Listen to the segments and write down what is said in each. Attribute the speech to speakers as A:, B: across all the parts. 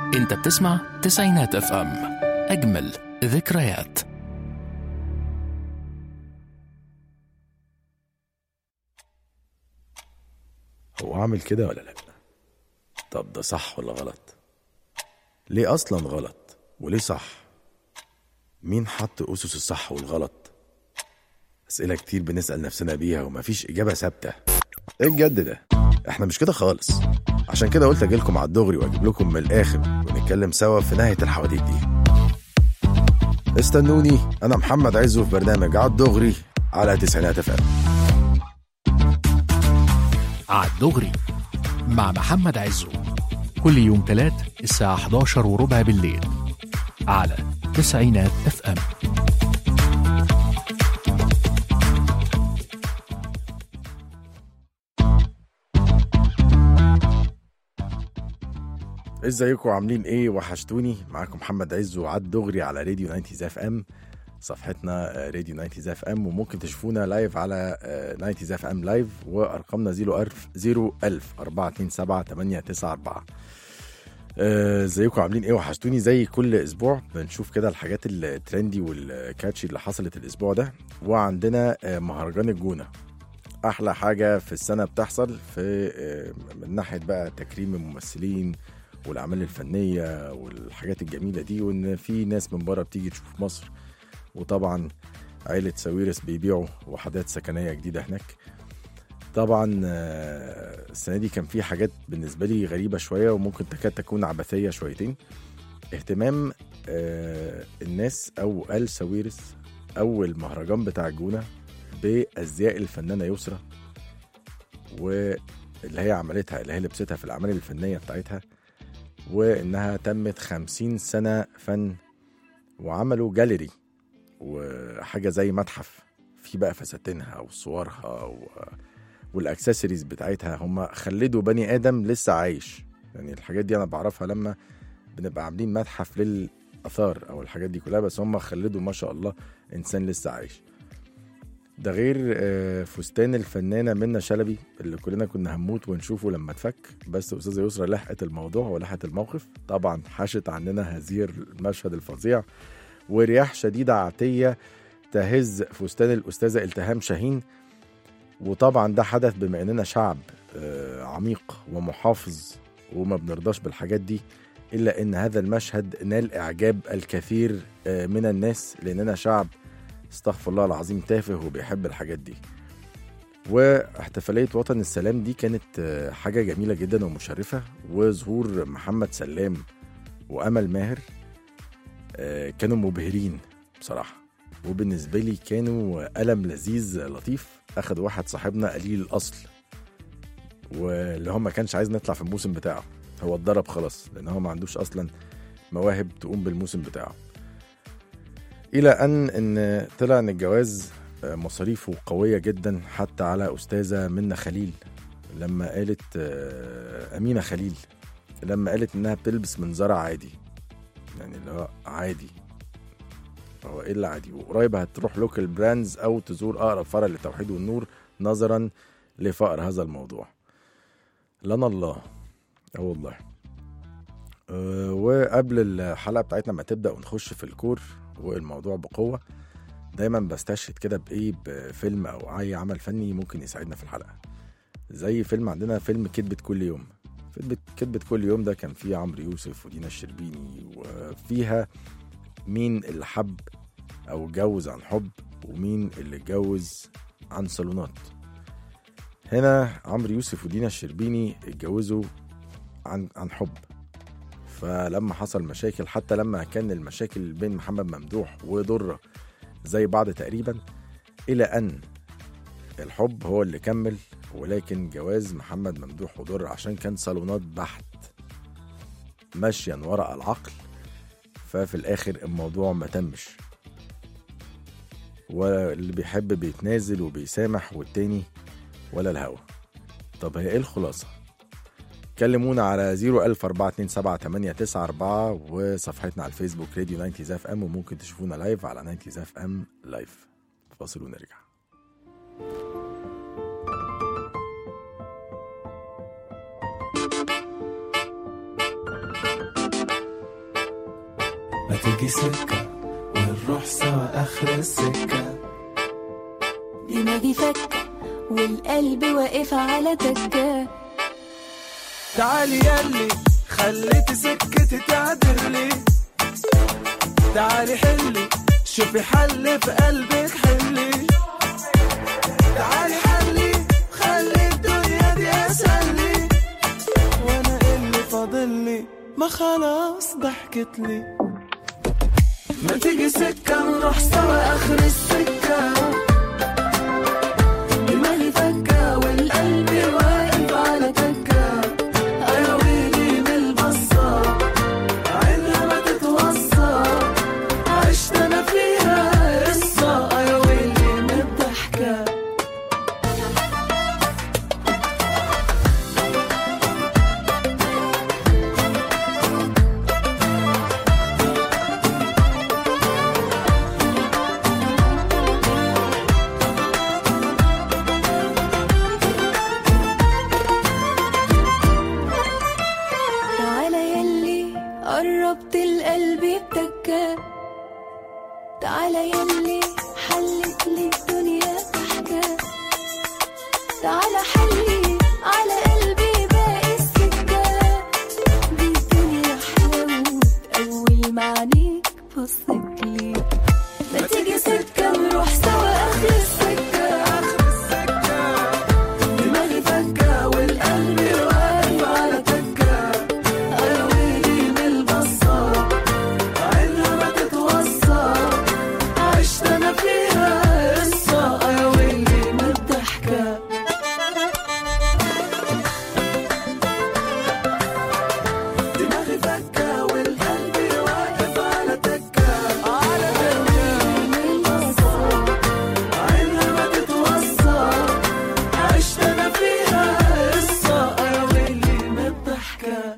A: انت بتسمع تسعينات اف ام اجمل ذكريات
B: هو عامل كده ولا لا طب ده صح ولا غلط ليه اصلا غلط وليه صح مين حط اسس الصح والغلط اسئله كتير بنسال نفسنا بيها ومفيش اجابه ثابته ايه الجد ده احنا مش كده خالص عشان كده قلت اجيلكم على الدغري واجيب لكم من الاخر ونتكلم سوا في نهايه الحواديت دي استنوني انا محمد عزو في برنامج على الدغري على تسعينات اف ام
A: عالدغري مع محمد عزو كل يوم تلات الساعة 11 وربع بالليل على تسعينات اف ام
B: ازيكم عاملين ايه وحشتوني معاكم محمد عز وعد دغري على راديو 90 اف ام صفحتنا آه، راديو 90 اف ام وممكن تشوفونا لايف على آه، 90 اف ام لايف وارقامنا 01000 01000 427 894 آه، ازيكم عاملين ايه وحشتوني زي كل اسبوع بنشوف كده الحاجات الترندي والكاتشي اللي حصلت الاسبوع ده وعندنا آه، مهرجان الجونه احلى حاجه في السنه بتحصل في آه، من ناحيه بقى تكريم الممثلين والاعمال الفنيه والحاجات الجميله دي وان في ناس من بره بتيجي تشوف مصر وطبعا عيله ساويرس بيبيعوا وحدات سكنيه جديده هناك طبعا آه، السنه دي كان في حاجات بالنسبه لي غريبه شويه وممكن تكاد تكون عبثيه شويتين اهتمام آه، الناس او ال ساويرس او المهرجان بتاع الجونه بازياء الفنانه يسرا واللي هي عملتها اللي هي لبستها في الاعمال الفنيه بتاعتها وانها تمت خمسين سنه فن وعملوا جاليري وحاجه زي متحف في بقى فساتينها وصورها و... والاكسسوارز بتاعتها هم خلدوا بني ادم لسه عايش يعني الحاجات دي انا بعرفها لما بنبقى عاملين متحف للاثار او الحاجات دي كلها بس هم خلدوا ما شاء الله انسان لسه عايش ده غير آه، فستان الفنانه منى شلبي اللي كلنا كنا هنموت ونشوفه لما اتفك بس استاذه يسرا لحقت الموضوع ولحقت الموقف طبعا حاشت عننا هذه المشهد الفظيع ورياح شديده عاتيه تهز فستان الاستاذه التهام شاهين وطبعا ده حدث بما اننا شعب آه، عميق ومحافظ وما بنرضاش بالحاجات دي الا ان هذا المشهد نال اعجاب الكثير آه، من الناس لاننا شعب استغفر الله العظيم تافه وبيحب الحاجات دي واحتفالية وطن السلام دي كانت آه، حاجة جميلة جدا ومشرفة وظهور محمد سلام وأمل ماهر آه، كانوا مبهرين بصراحة وبالنسبة لي كانوا ألم لذيذ لطيف أخد واحد صاحبنا قليل الأصل واللي هو ما كانش عايز نطلع في الموسم بتاعه هو اتضرب خلاص لأن هو ما عندوش أصلا مواهب تقوم بالموسم بتاعه الى ان ان طلع ان الجواز آه، مصاريفه قويه جدا حتى على استاذه منى خليل لما قالت آه، امينه خليل لما قالت انها بتلبس منظره عادي يعني اللي هو عادي هو ايه اللي عادي وقريب هتروح لوكال براندز او تزور اقرب فرع للتوحيد والنور نظرا لفقر هذا الموضوع لنا الله اه والله أه وقبل الحلقه بتاعتنا ما تبدا ونخش في الكور والموضوع بقوه دايما بستشهد كده بايه بفيلم او اي عمل فني ممكن يساعدنا في الحلقه زي فيلم عندنا فيلم كدبة كل يوم فيلم كدبة كل يوم ده كان فيه عمرو يوسف ودينا الشربيني وفيها مين اللي حب او اتجوز عن حب ومين اللي اتجوز عن صالونات هنا عمرو يوسف ودينا الشربيني اتجوزوا عن عن حب فلما حصل مشاكل حتى لما كان المشاكل بين محمد ممدوح ودره زي بعض تقريبا الى ان الحب هو اللي كمل ولكن جواز محمد ممدوح ودره عشان كان صالونات بحت ماشيا وراء العقل ففي الاخر الموضوع ما تمش واللي بيحب بيتنازل وبيسامح والتاني ولا الهوى طب هي ايه الخلاصه كلمونا على 014278994 وصفحتنا على الفيسبوك راديو 90 اف ام وممكن تشوفونا لايف على 90 اف ام لايف فاصل ونرجع
C: تيجي سكة ونروح سوا آخر السكة
D: دماغي فكة والقلب واقف على تكة
C: تعالي ياللي خليتي سكتي تعدلي تعالي حلي شوفي حل في قلبك حلي تعالي حلي خلي الدنيا دي اسهلي وانا اللي فاضلي ما خلاص ضحكت لي ما تيجي سكة نروح سوا آخر السكة
D: دماغي فكة والقلب واقف على تكة أنا ويلي من البصة
C: عينها ما تتوصى عشت انا فيها قصة يا ويلي من الضحكة
D: تعالى يلي قربت القلب بتكة تعالى يلي حلت لي الدنيا ضحكة تعالى حلي على قلبي باقي السكة دي الدنيا حلاوة أول ما عينيك بصت لي ما تيجي سكة نروح سوا آخر السكة
C: آخر السكة
D: دماغي فكة والقلب واقف على تكة أنا ويلي من البصة
C: عينها ما تتوصى عشت انا فيها قصة يا ويلي من الضحكة دماغي فكة والقلب واقف على تكة على تكة
D: من البصة
C: عينها ما تتوصى عشت انا فيها قصة يا ويلي من الضحكة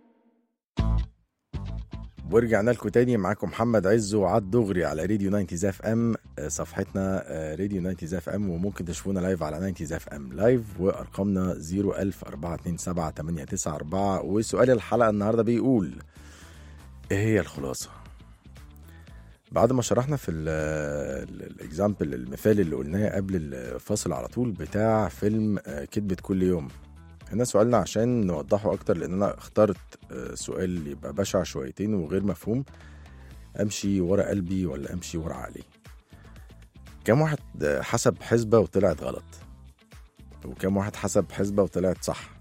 B: ورجعنا لكم تاني معاكم محمد عزو عاد دغري على راديو 90 زاف ام آه، صفحتنا آه، راديو 90 زاف ام وممكن تشوفونا لايف على 90 زاف ام لايف وارقامنا 004278994 وسؤال الحلقه النهارده بيقول ايه هي الخلاصه بعد ما شرحنا في الاكزامبل المثال اللي قلناه قبل الفاصل على طول بتاع فيلم آه، كدبة كل يوم هنا سؤالنا عشان نوضحه اكتر لان انا اخترت آه، سؤال يبقى بشع شويتين وغير مفهوم امشي ورا قلبي ولا امشي ورا عقلي كم واحد آه، حسب حسبة وطلعت غلط وكم واحد حسب حسبة وطلعت صح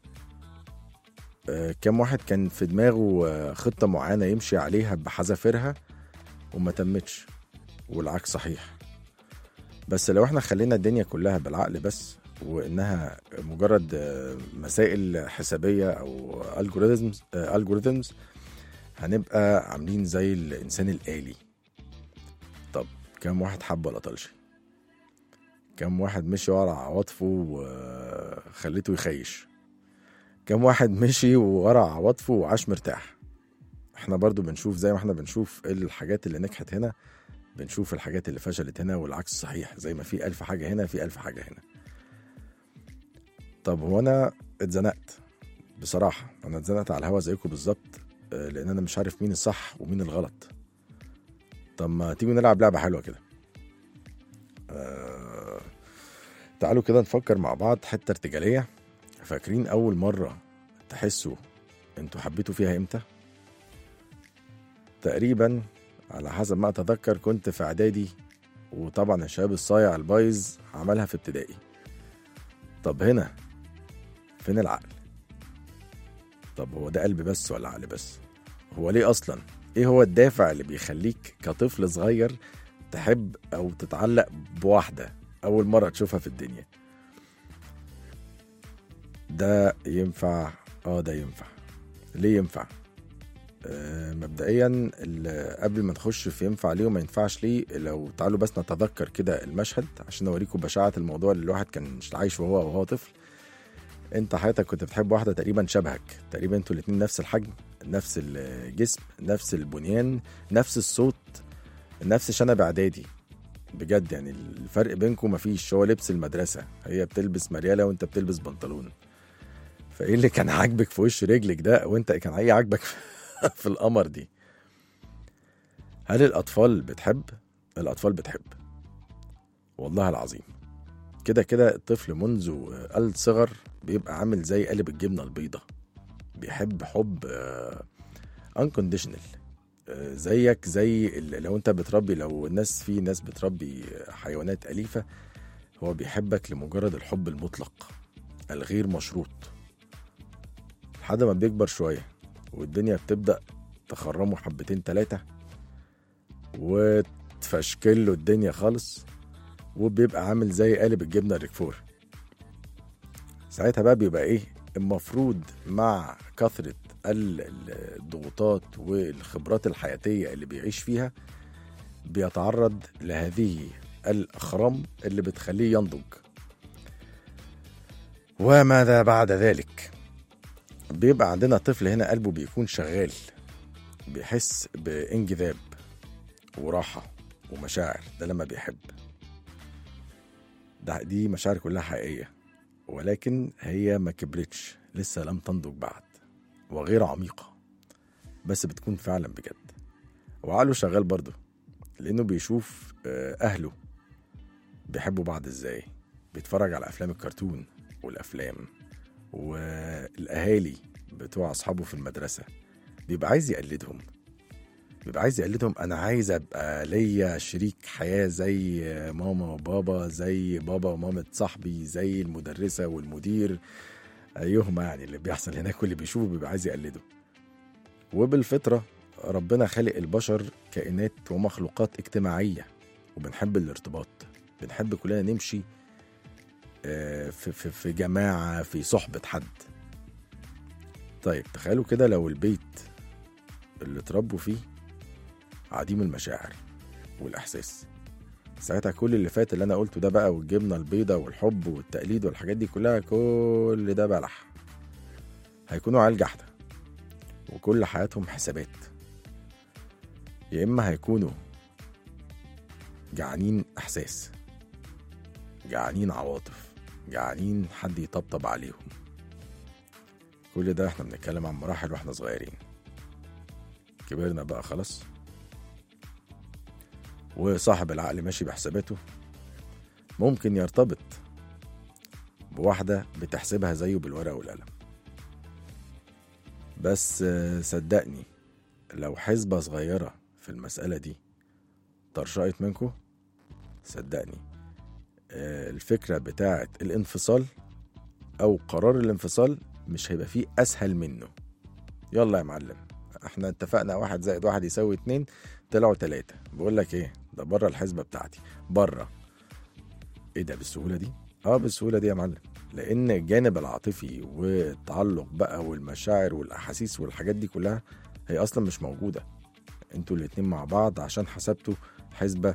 B: آه، كم واحد كان في دماغه آه، خطة معينة يمشي عليها بحذافيرها وما تمتش والعكس صحيح بس لو احنا خلينا الدنيا كلها بالعقل بس وانها مجرد آه، مسائل حسابيه او الجوريزمز الجوريزمز هنبقى عاملين زي الانسان الالي طب كم واحد حب ولا طلش كم واحد مشي ورا عواطفه وخليته يخيش كم واحد مشي ورا عواطفه وعاش مرتاح احنا برضو بنشوف زي ما احنا بنشوف الحاجات اللي نجحت هنا بنشوف الحاجات اللي فشلت هنا والعكس صحيح زي ما في ألف حاجة هنا في ألف حاجة هنا طب هو أنا اتزنقت بصراحة أنا اتزنقت على الهوا زيكم بالظبط آه، لأن أنا مش عارف مين الصح ومين الغلط طب ما تيجوا نلعب لعبة حلوة كده آه، تعالوا كده نفكر مع بعض حتة ارتجالية فاكرين أول مرة تحسوا انتوا حبيتوا فيها امتى؟ تقريبا على حسب ما اتذكر كنت في اعدادي وطبعا الشباب الصايع البايظ عملها في ابتدائي طب هنا فين العقل طب هو ده قلب بس ولا عقل بس هو ليه اصلا ايه هو الدافع اللي بيخليك كطفل صغير تحب او تتعلق بواحده اول مره تشوفها في الدنيا ده ينفع اه ده ينفع ليه ينفع آه، مبدئيا ال- قبل ما نخش في ينفع ليه وما ينفعش ليه لو تعالوا بس نتذكر كده المشهد عشان اوريكم بشاعة الموضوع اللي الواحد كان عايش وهو وهو طفل انت حياتك كنت بتحب واحده تقريبا شبهك تقريبا انتوا الاتنين نفس الحجم نفس الجسم نفس البنيان نفس الصوت نفس شنب اعدادي بجد يعني الفرق بينكم مفيش هو لبس المدرسه هي بتلبس مرياله وانت بتلبس بنطلون فايه اللي كان عاجبك في وش رجلك ده وانت كان ايه عاجبك في القمر دي هل الأطفال بتحب؟ الأطفال بتحب والله العظيم كده كده الطفل منذ الصغر بيبقى عامل زي قالب الجبنة البيضة بيحب حب انكونديشنال زيك زي ال- لو انت بتربي لو الناس في ناس بتربي حيوانات أليفة هو بيحبك لمجرد الحب المطلق الغير مشروط لحد ما بيكبر شوية والدنيا بتبدأ تخرمه حبتين تلاتة وتفشكل له الدنيا خالص وبيبقى عامل زي قالب الجبنة الريكفور ساعتها بقى بيبقى ايه المفروض مع كثرة ال- ال- الضغوطات والخبرات الحياتية اللي بيعيش فيها بيتعرض لهذه الأخرام اللي بتخليه ينضج وماذا بعد ذلك بيبقى عندنا طفل هنا قلبه بيكون شغال بيحس بانجذاب وراحة ومشاعر ده لما بيحب ده دي مشاعر كلها حقيقية ولكن هي ما كبرتش لسه لم تنضج بعد وغير عميقة بس بتكون فعلا بجد وعقله شغال برضه لأنه بيشوف آه، أهله بيحبوا بعض إزاي بيتفرج على أفلام الكرتون والأفلام والأهالي بتوع أصحابه في المدرسة بيبقى عايز يقلدهم بيبقى عايز يقلدهم أنا عايز أبقى ليا شريك حياة زي ماما وبابا زي بابا ومامة صاحبي زي المدرسة والمدير أيهما يعني اللي بيحصل هناك واللي بيشوفه بيبقى عايز يقلده وبالفطرة ربنا خلق البشر كائنات ومخلوقات اجتماعية وبنحب الارتباط بنحب كلنا نمشي آه، في, في, في جماعة في صحبة حد طيب تخيلوا كده لو البيت اللي اتربوا فيه عديم المشاعر والإحساس ساعتها كل اللي فات اللي أنا قلته ده بقى والجبنة البيضة والحب والتقليد والحاجات دي كلها كل ده بلح هيكونوا عيال جحدة وكل حياتهم حسابات يا إما هيكونوا جعانين إحساس جعانين عواطف جعانين حد يطبطب عليهم كل ده احنا بنتكلم عن مراحل واحنا صغيرين كبرنا بقى خلاص وصاحب العقل ماشي بحساباته ممكن يرتبط بواحدة بتحسبها زيه بالورقة والقلم بس آه، صدقني لو حسبة صغيرة في المسألة دي طرشقت منكو صدقني آه، الفكرة بتاعت الانفصال أو قرار الانفصال مش هيبقى فيه أسهل منه يلا يا معلم احنا اتفقنا واحد زائد واحد يساوي اتنين طلعوا تلاتة بقول لك ايه ده بره الحسبة بتاعتي بره ايه ده بالسهولة دي؟ اه بالسهولة دي يا معلم لأن الجانب العاطفي والتعلق بقى والمشاعر والأحاسيس والحاجات دي كلها هي أصلا مش موجودة انتوا الاتنين مع بعض عشان حسبتوا حسبة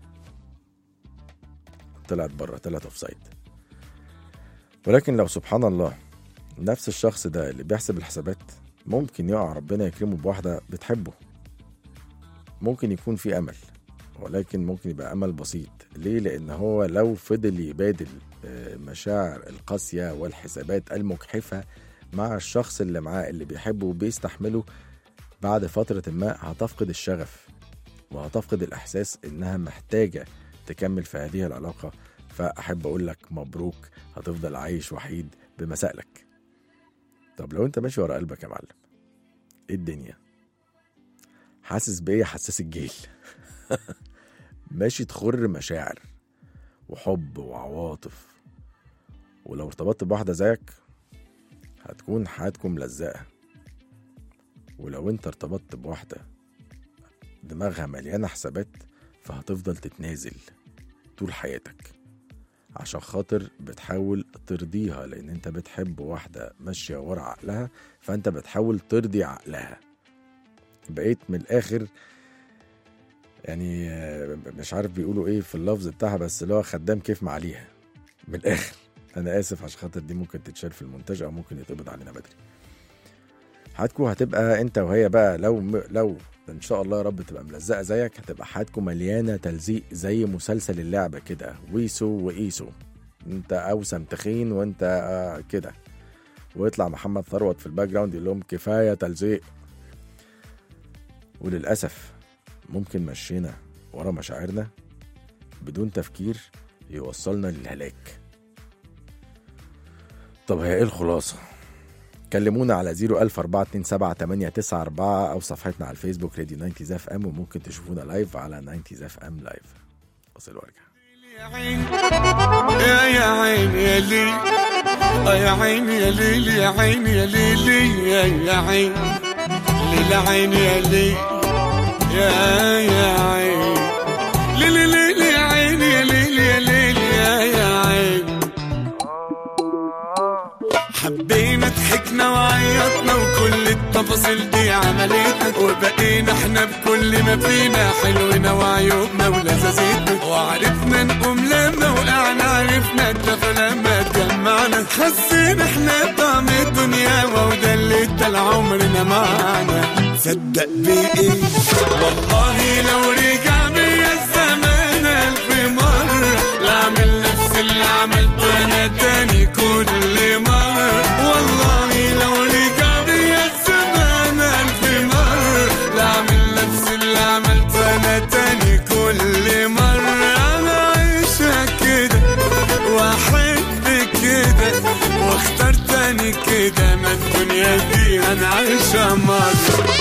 B: طلعت بره طلعت اوف سايد ولكن لو سبحان الله نفس الشخص ده اللي بيحسب الحسابات ممكن يقع ربنا يكرمه بواحدة بتحبه ممكن يكون في أمل ولكن ممكن يبقى أمل بسيط ليه؟ لأن هو لو فضل يبادل آه، مشاعر القاسية والحسابات المجحفة مع الشخص اللي معاه اللي بيحبه وبيستحمله بعد فترة ما هتفقد الشغف وهتفقد الإحساس إنها محتاجة تكمل في هذه العلاقة فأحب أقول لك مبروك هتفضل عايش وحيد بمسائلك طب لو أنت ماشي ورا قلبك يا معلم إيه الدنيا حاسس بإيه حساس الجيل ماشي تخر مشاعر وحب وعواطف ولو ارتبطت بواحدة زيك هتكون حياتكم ملزقة ولو انت ارتبطت بواحدة دماغها مليانة حسابات فهتفضل تتنازل طول حياتك عشان خاطر بتحاول ترضيها لان انت بتحب واحدة ماشية ورا عقلها فانت بتحاول ترضي عقلها بقيت من الاخر يعني آه، مش عارف بيقولوا ايه في اللفظ بتاعها بس اللي هو خدام كيف معاليها من الاخر انا اسف عشان خاطر دي ممكن تتشال في المونتاج او ممكن يتقبض علينا بدري حياتكم هتبقى انت وهي بقى لو لو ان شاء الله يا رب تبقى ملزقه زيك هتبقى حياتكم مليانه تلزيق زي مسلسل اللعبه كده ويسو وايسو انت اوسم تخين وانت آه كده ويطلع محمد ثروت في الباك جراوند يقول لهم كفايه تلزيق وللاسف ممكن مشينا ورا مشاعرنا بدون تفكير يوصلنا للهلاك طب هي ايه الخلاصة؟ كلمونا على 014278994 أو صفحتنا على الفيسبوك راديو 90 اف ام وممكن تشوفونا لايف على 90 اف ام لايف فاصل وارجع
C: يا يا عين يا لي آه يا عين يا ليل يا عين يا ليلي يا يا عين ليل عين يا لي يا يا عين ليلي ليلي يا عين يا ليل يا ليل يا يا عين حبينا ضحكنا وعيطنا وكل التفاصيل دي عملتنا وبقينا احنا بكل ما فينا حلونا وعيوبنا ولذاذتنا وعرفنا نقوم لما وقعنا عرفنا الدفى لما اتجمعنا حسينا احنا طعم الدنيا وده اللي ادى عمرنا معانا صدق بايه والله لو رجع بيا الزمان الف مرة لا اعمل نفس اللي عملته انا تاني كل مرة والله لو رجع بيا الزمان الف مرة لا اعمل نفس اللي عملته انا تاني كل مرة انا عايشة كده واحب كده واختار تاني كده ما الدنيا دي انا عايشة مرة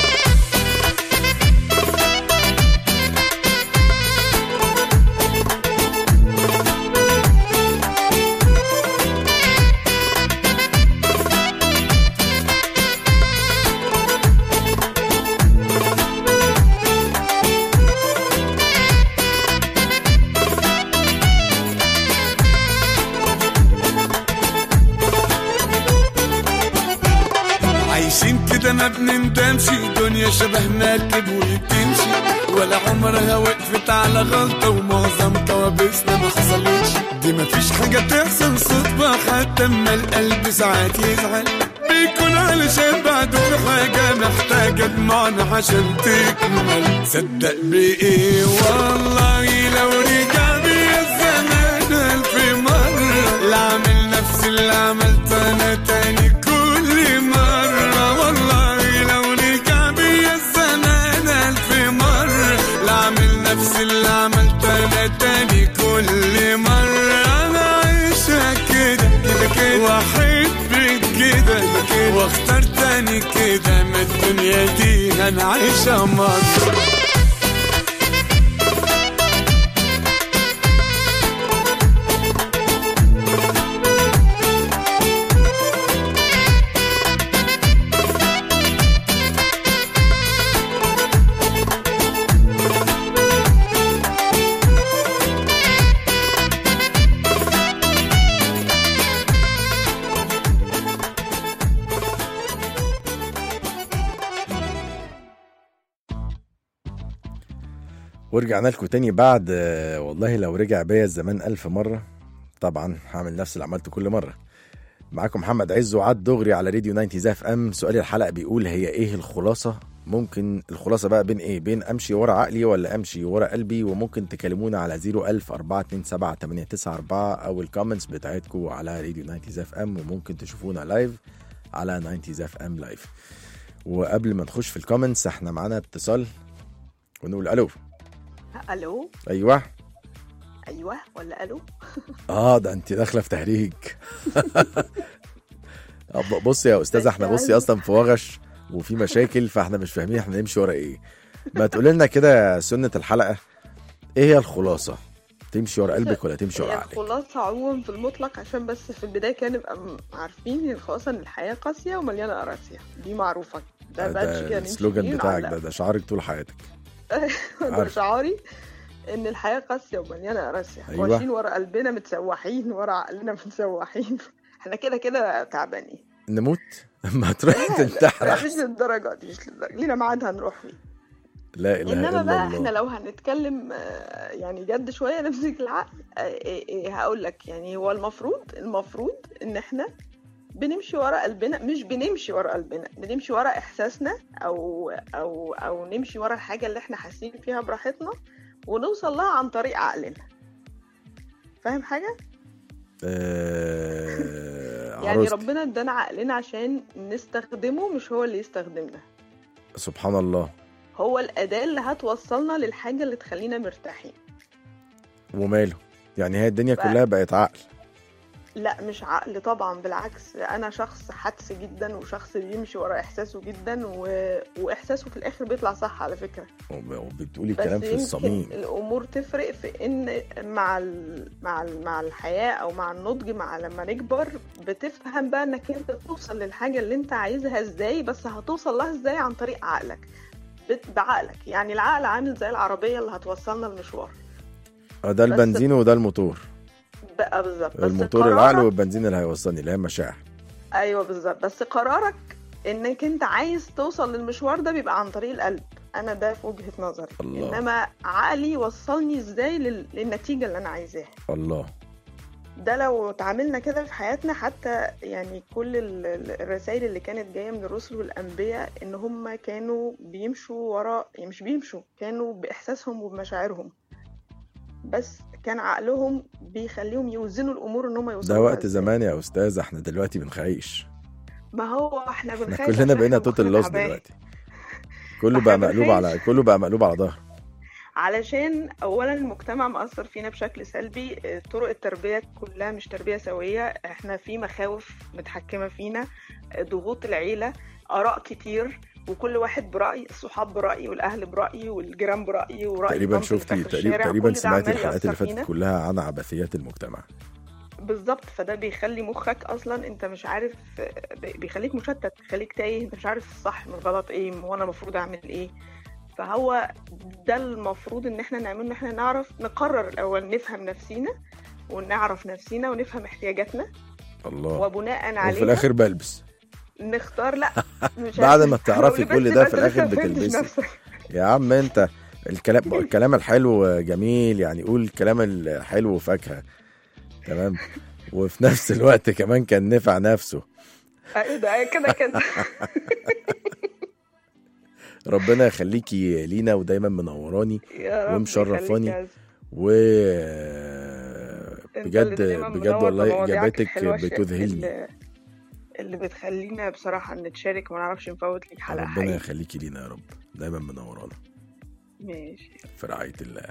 C: عايشين كده ما بنندمش دنيا شبه مركب وبتمشي ولا عمرها وقفت على غلطة ومعظم كوابيسنا ما حصلتش دي مفيش حاجة تحصل صدفة حتى اما القلب ساعات يزعل بيكون علشان بعده في حاجة محتاجة دموعنا عشان تكمل صدق بإيه والله لو رجع بيا الزمان ألف مرة لا أعمل نفس اللي عملته أنا تاني كل مرة والله لو رجع بيا الزمان ألف مرة لا أعمل نفس اللي عملته أنا تاني كل مرة أنا عايشة كده كده كده وأحب كده كده واختار تاني كده ما الدنيا دي أنا عايشة مرة
B: ورجعنا لكم تاني بعد آه، والله لو رجع بيا الزمان ألف مرة طبعا هعمل نفس اللي عملته كل مرة معاكم محمد عز وعد دغري على راديو 90 زاف ام سؤال الحلقة بيقول هي ايه الخلاصة ممكن الخلاصة بقى بين ايه بين امشي ورا عقلي ولا امشي ورا قلبي وممكن تكلمونا على 01000 427 894 او الكومنتس بتاعتكم على راديو 90 زاف ام وممكن تشوفونا لايف على 90 زاف ام لايف وقبل ما نخش في الكومنتس احنا معانا اتصال ونقول الو
E: الو
B: ايوه
E: ايوه ولا الو
B: اه ده انت داخله في تهريج آه، ب- بصي يا استاذه احنا بصي اصلا في وغش وفي مشاكل فاحنا مش فاهمين احنا نمشي ورا ايه ما تقولي لنا كده سنه الحلقه ايه هي الخلاصه تمشي ورا قلبك ولا تمشي ورا
E: هي
B: عقلك
E: الخلاصة عموما في المطلق عشان بس في البداية كده نبقى م- عارفين ان الخلاصة ان الحياة قاسية ومليانة قراسية دي معروفة ده
B: ده,
E: بادج كده نمشي
B: السلوجان
E: بيه
B: بتاعك
E: ونعلق.
B: ده ده شعارك طول حياتك
E: ده
B: عارف.
E: شعاري ان الحياة قاسية ومليانة قراسية
B: أيوة.
E: ماشيين ورا قلبنا متسوحين ورا عقلنا متسوحين احنا كده كده تعبانين
B: نموت ما تروحي تنتحر
E: لا، مش
B: أحسن.
E: للدرجة دي مش للدرجة لينا ميعاد هنروح فيه
B: لا اله
E: انما
B: الا
E: بقى احنا
B: الله
E: لو هنتكلم آه، يعني جد شويه نمسك العقل آه، إيه إيه هقول لك يعني هو المفروض المفروض ان احنا بنمشي ورا قلبنا مش بنمشي ورا قلبنا بنمشي ورا احساسنا او او او نمشي ورا الحاجه اللي احنا حاسين فيها براحتنا ونوصل لها عن طريق عقلنا فاهم حاجه
B: آه
E: يعني
B: عروستي.
E: ربنا ادانا عقلنا عشان نستخدمه مش هو اللي يستخدمنا
B: سبحان الله
E: هو الاداه اللي هتوصلنا للحاجه اللي تخلينا مرتاحين
B: وماله يعني هي الدنيا
E: ف-
B: كلها بقت عقل
E: لا مش عقل طبعا بالعكس انا شخص حدس جدا وشخص بيمشي ورا احساسه جدا و... واحساسه في الاخر بيطلع صح على فكره
B: وب- وبتقولي
E: بس
B: كلام في
E: يمكن
B: الصميم
E: الامور تفرق في ان مع ال... مع ال... مع الحياه او مع النضج مع لما نكبر بتفهم بقى انك انت توصل للحاجه اللي انت عايزها ازاي بس هتوصل لها ازاي عن طريق عقلك بت... بعقلك يعني العقل عامل زي العربيه اللي هتوصلنا المشوار
B: آه، ده
E: بس-
B: البنزين وده الموتور
E: بقى بالظبط بس
B: الموتور
E: قرارك-
B: العقل والبنزين اللي هيوصلني اللي هي مشاعر
E: ايوه بالظبط بس قرارك انك انت عايز توصل للمشوار ده بيبقى عن طريق القلب انا ده في وجهة نظري
B: الله.
E: انما عقلي وصلني ازاي لل... للنتيجة اللي انا عايزاها
B: الله
E: ده لو اتعاملنا كده في حياتنا حتى يعني كل ال- ال- الرسائل اللي كانت جاية من الرسل والأنبياء إن هم كانوا بيمشوا ورا يعني مش بيمشوا كانوا بإحساسهم وبمشاعرهم بس كان عقلهم بيخليهم يوزنوا الأمور إن هم يوصلوا
B: ده
E: لها
B: وقت
E: إزاي.
B: زمان يا استاذ احنا دلوقتي بنخيش
E: ما هو احنا
B: احنا
E: بنخاف
B: كلنا
E: عشان
B: بقينا
E: إحنا
B: توتال
E: مخنا
B: لوس
E: تعبان.
B: دلوقتي كله
E: فإحنا
B: بقى مقلوب
E: بنخاف.
B: على كله بقى مقلوب على ظهره
E: علشان اولا المجتمع مأثر فينا بشكل سلبي اه، طرق التربية كلها مش تربية سوية احنا في مخاوف متحكمة فينا اه، ضغوط العيلة آراء كتير وكل واحد برأي الصحاب برأي والأهل برأي والجيران برأي ورأي
B: تقريبا
E: طنط اللي
B: شفتي
E: في
B: تقريبا
E: الشارع،
B: تقريبا
E: كل ده
B: سمعتي
E: عمال
B: الحلقات اللي
E: يأثر
B: فاتت
E: فينا.
B: كلها عن عبثيات المجتمع
E: بالظبط فده بيخلي مخك اصلا انت مش عارف بي- بيخليك مشتت بيخليك تايه انت مش عارف الصح من الغلط ايه وانا المفروض اعمل ايه فهو ده المفروض ان احنا نعمله ان احنا نعرف نقرر الاول نفهم نفسينا ونعرف نفسينا ونفهم احتياجاتنا
B: الله
E: وبناء
B: وفي
E: عليها
B: الاخر بلبس
E: نختار لا مش
B: بعد
E: عارف-
B: ما بتعرفي
E: لو
B: كل
E: لبست
B: ده
E: يبقى
B: في
E: أنت
B: الآخر
E: لسه ما فهمتش
B: بتلبسي.
E: نفسك.
B: يا عم انت الكلام الكلام الحلو جميل يعني قول الكلام الحلو فاكهه تمام وفي نفس الوقت كمان كان نفع نفسه
E: ايه ده كده كده
B: ربنا يخليكي لينا ودايما منوراني
E: يا رب
B: ومشرفاني.
E: يخليك يا عز.
B: و
E: انت
B: بجد
E: اللي دايما
B: بجد
E: منور
B: والله
E: بمواضيعك
B: اجاباتك
E: الحلوة الش-
B: بتذهلني
E: اللي, اللي بتخلينا بصراحة نتشارك وما نعرفش نفوت لك حلقة
B: ربنا
E: حقيقي
B: يخليكي لينا يا رب دايما منورانا
E: ماشي
B: في رعايه الله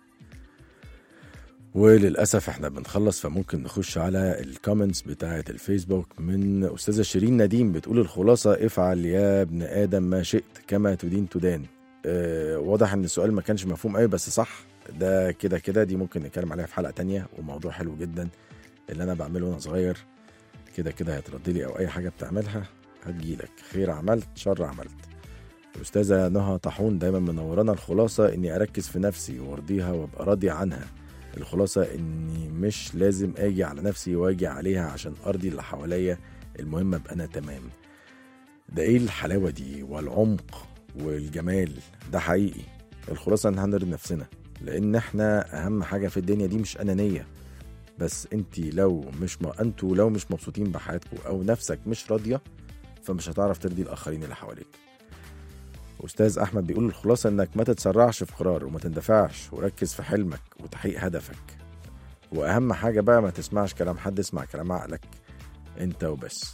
B: وللاسف احنا بنخلص فممكن نخش على الكومنتس بتاعه الفيسبوك من استاذه شيرين نديم بتقول الخلاصه افعل يا ابن ادم ما شئت كما تدين تدان اه واضح ان السؤال ما كانش مفهوم قوي بس صح ده كده كده دي ممكن نتكلم عليها في حلقه تانية وموضوع حلو جدا اللي انا بعمله وانا صغير كده كده هيترد لي او اي حاجه بتعملها هتجيلك خير عملت شر عملت الاستاذه نهى طاحون دايما منورانا الخلاصه اني اركز في نفسي وارضيها وابقى راضي عنها الخلاصه اني مش لازم اجي على نفسي واجي عليها عشان ارضي اللي حواليا المهم ابقى انا تمام ده ايه الحلاوه دي والعمق والجمال ده حقيقي الخلاصه ان هنرضي نفسنا لان احنا اهم حاجه في الدنيا دي مش انانيه بس انت لو مش م... انتوا لو مش مبسوطين بحياتكم او نفسك مش راضيه فمش هتعرف ترضي الاخرين اللي حواليك استاذ احمد بيقول الخلاصه انك ما تتسرعش في قرار وما تندفعش وركز في حلمك وتحقيق هدفك واهم حاجه بقى ما تسمعش كلام حد اسمع كلام عقلك انت وبس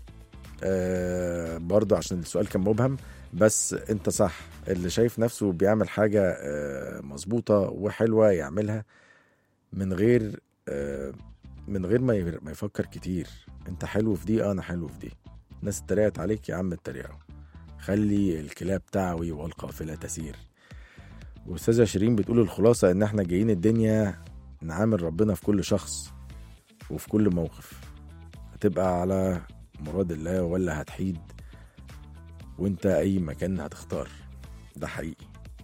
B: آه برضو عشان السؤال كان مبهم بس انت صح اللي شايف نفسه بيعمل حاجه آه مظبوطه وحلوه يعملها من غير آه من غير ما ي- ما يفكر كتير انت حلو في دي آه، انا حلو في دي الناس اتريقت عليك يا عم اتريقوا خلي الكلاب تعوي والقافلة تسير وأستاذة شيرين بتقول الخلاصة إن إحنا جايين الدنيا نعامل ربنا في كل شخص وفي كل موقف هتبقى على مراد الله ولا هتحيد وانت أي مكان هتختار ده حقيقي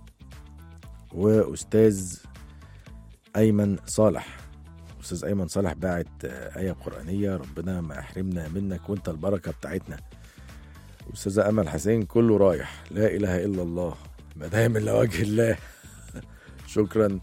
B: وأستاذ أيمن صالح أستاذ أيمن صالح باعت آه، آية قرآنية ربنا ما يحرمنا منك وانت البركة بتاعتنا أستاذة أمل حسين كله رايح لا إله إلا الله مدام إلا وجه الله شكرا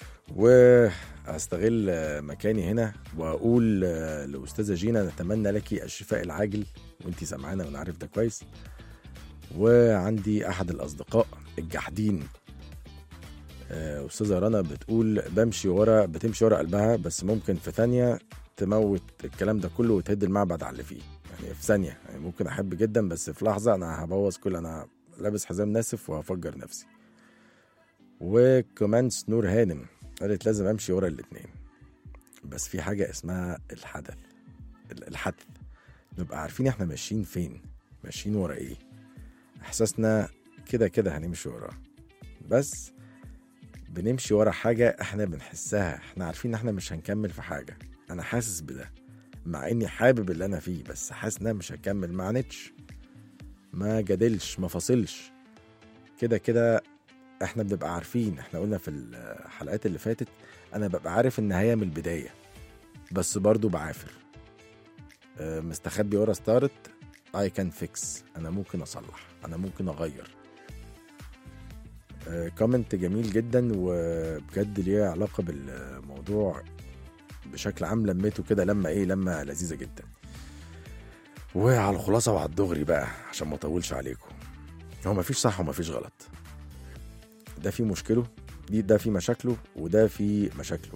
B: وأستغل آه، مكاني هنا وأقول آه، لأستاذة جينا نتمنى لك الشفاء العاجل وانتي سامعانا وأنا عارف ده كويس وعندي أحد الأصدقاء الجحدين آه، أستاذة رنا بتقول بمشي ورا بتمشي ورا قلبها بس ممكن في ثانية تموت الكلام ده كله وتهد المعبد على اللي فيه يعني في ثانية يعني ممكن أحب جدا بس في لحظة أنا هبوظ كل أنا لابس حزام ناسف وهفجر نفسي وكمان سنور هانم قالت لازم امشي ورا الاتنين بس في حاجة اسمها الحدث ال- الحدث نبقى عارفين احنا ماشيين فين ماشيين ورا ايه احساسنا كده كده هنمشي وراه بس بنمشي ورا حاجة احنا بنحسها احنا عارفين ان احنا مش هنكمل في حاجة انا حاسس بده مع اني حابب اللي انا فيه بس حاسس ان انا مش هكمل ما عانتش ما جادلش ما فاصلش كده كده احنا بنبقى عارفين احنا قلنا في الحلقات اللي فاتت انا ببقى عارف النهاية من البداية بس برضو بعافر آه، مستخبي ورا ستارت I can fix انا ممكن اصلح انا ممكن اغير كومنت جميل جدا وبجد ليه علاقة بالموضوع بشكل عام لميته كده لما ايه لما لذيذة جدا وعلى الخلاصة وعلى الدغري بقى عشان ما اطولش عليكم هو مفيش صح ومفيش غلط ده في مشكله دي ده في مشاكله وده في مشاكله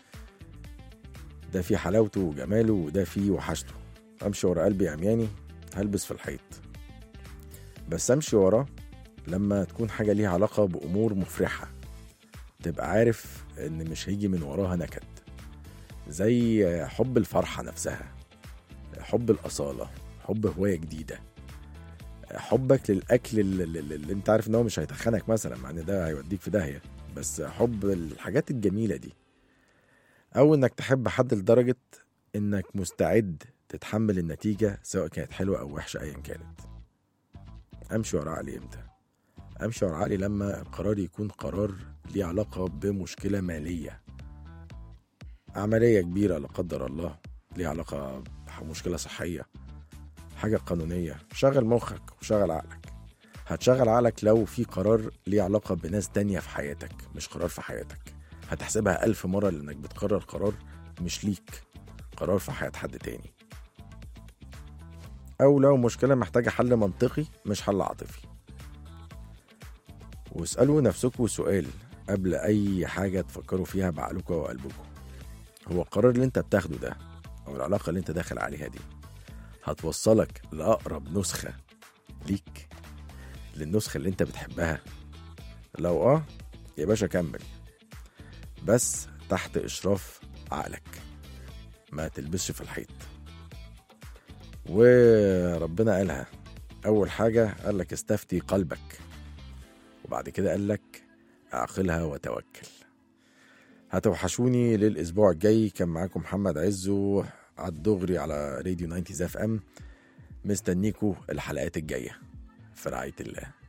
B: ده في حلاوته وجماله وده في وحشته امشي ورا قلبي عمياني هلبس في الحيط بس امشي وراه لما تكون حاجة ليها علاقة بأمور مفرحة تبقى عارف إن مش هيجي من وراها نكد زي حب الفرحة نفسها حب الأصالة حب هواية جديدة حبك للأكل اللي, اللي, اللي أنت عارف إن هو مش هيتخنك مثلا مع إن ده هيوديك في داهية بس حب الحاجات الجميلة دي أو إنك تحب حد لدرجة إنك مستعد تتحمل النتيجة سواء كانت حلوة أو وحشة أيا كانت أمشي ورا علي إمتى؟ امشي ورا عقلي لما القرار يكون قرار ليه علاقه بمشكله ماليه عمليه كبيره لا قدر الله ليها علاقه بمشكله صحيه حاجه قانونيه شغل مخك وشغل عقلك هتشغل عقلك لو في قرار ليه علاقه بناس تانية في حياتك مش قرار في حياتك هتحسبها ألف مرة لأنك بتقرر قرار مش ليك قرار في حياة حد تاني أو لو مشكلة محتاجة حل منطقي مش حل عاطفي واسألوا نفسكم سؤال قبل أي حاجة تفكروا فيها بعقلكم وقلبكم هو القرار اللي انت بتاخده ده أو العلاقة اللي انت داخل عليها دي هتوصلك لأقرب نسخة ليك للنسخة اللي انت بتحبها لو اه يا باشا كمل بس تحت إشراف عقلك ما تلبسش في الحيط وربنا قالها أول حاجة قال لك استفتي قلبك وبعد كده قال لك اعقلها وتوكل هتوحشوني للاسبوع الجاي كان معاكم محمد عزو على الدغري على راديو 90 اف ام مستنيكوا الحلقات الجايه في رعايه الله